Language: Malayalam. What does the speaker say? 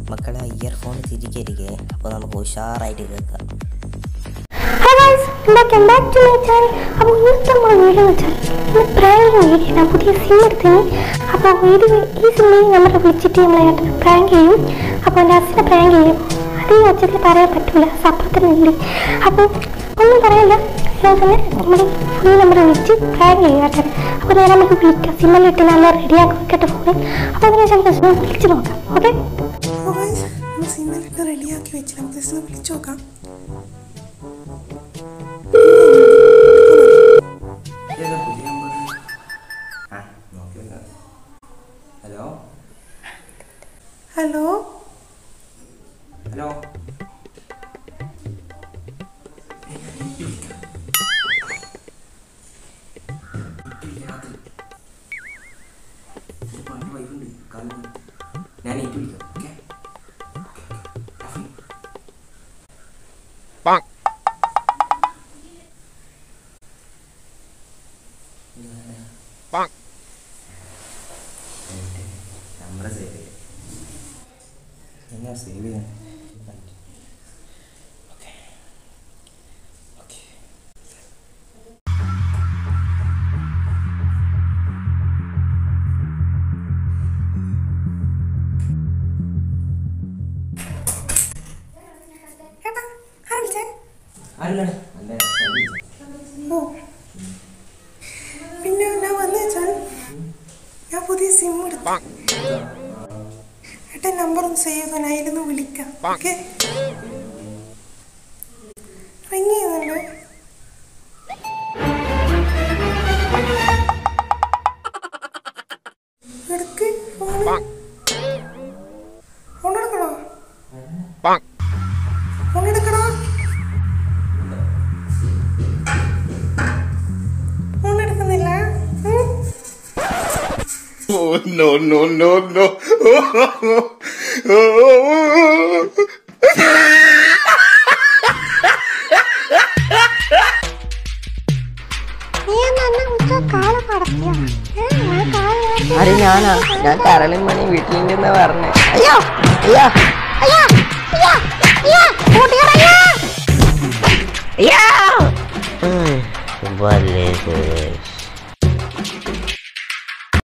മക്കളെ ഇയർഫോൺ തിരികരിക്കേ അപ്പോൾ നമുക്ക് ഉഷാറായിട്ട് കേൾക്കാം hi guys welcome back to my channel അപ്പോൾ ഇന്നത്തെ നമ്മൾ വീഡിയോ എന്ന് വെച്ചാൽ ഇന്ന് പ്രാങ്ക് വീഡിയോ ഞാൻ പുതിയ സിം എടുത്തിന് അപ്പോൾ ഇത് ഈ സിമ്മിൽ നമ്മൾ വിളിച്ചിട്ട് നമ്മൾ ഏട്ടനെ പ്രാങ്ക് ചെയ്യും അപ്പോൾ എൻ്റെ അച്ഛനെ പ്രാങ്ക് ചെയ്യും അത് ഈ ഒച്ചത്തിൽ പറയാൻ പറ്റില്ല സപ്പത്തിനുണ്ട് അപ്പോൾ ഒന്നും പറയില്ല അതുപോലെ തന്നെ നമ്മൾ ഫുൾ നമ്പർ വിളിച്ച് പ്രാങ്ക് ചെയ്യും ഏട്ടനെ അപ്പോൾ നേരെ നമുക്ക് വിളിക്കാം സിമ്മിലിട്ട് നല്ല റെഡിയാക്കി വെക്കട്ടെ ഫോൺ അപ്പോൾ അതിനുശേഷം നമുക്ക് വിളിച്ച് നോക്കാം ഓക്കെ സിമ്മിലിട്ട് റെഡിയാക്കി വെച്ച് നമുക്ക് ജസ്റ്റ് ഒന്ന് വിളിച്ചു നോക്കാം ഹലോ ഹലോ ഹലോ ഞാൻ ഏറ്റു വിളിക്കാം ഓക്കെ നമ്പർ സേവ് ചെയ്യാം എങ്ങനെ സേവ് ചെയ്യാൻ ഓക്കെ ഓക്കെ ഏട്ടാ ആരാ വിളിച്ചേ അല്ല അല്ല ഓ പിന്നെ ഞാൻ വന്നു വെച്ചാൽ ഞാൻ പുതിയ സിം എടുത്തു ഏട്ടാ നമ്പർ ഒന്ന് സേവ് ചെയ്തോ ഞാൻ അതിലൊന്ന് വിളിക്കാം ഓക്കെ റിങ് ചെയ്യുന്നുണ്ട് എടുക്ക് ഫോൺ ഫോൺ എടുക്കണോ ഫോൺ എടുക്കണോ ഫോൺ എടുക്കുന്നില്ല ഉം? Oh no no no no! നീ എന്നെ ഉച്ച കാലം നടത്തിയ അരെ ഞാനാ ഞാൻ കരളിൻ മണി വീട്ടിലുണ്ടെന്ന് പറഞ്ഞേ അയ്യോ അയ്യോ അയ്യാ അയ്യാ അയ്യാ കൂട്ടുകാരയ്യാ അയ്യോ വല്ലേ സുരേഷ്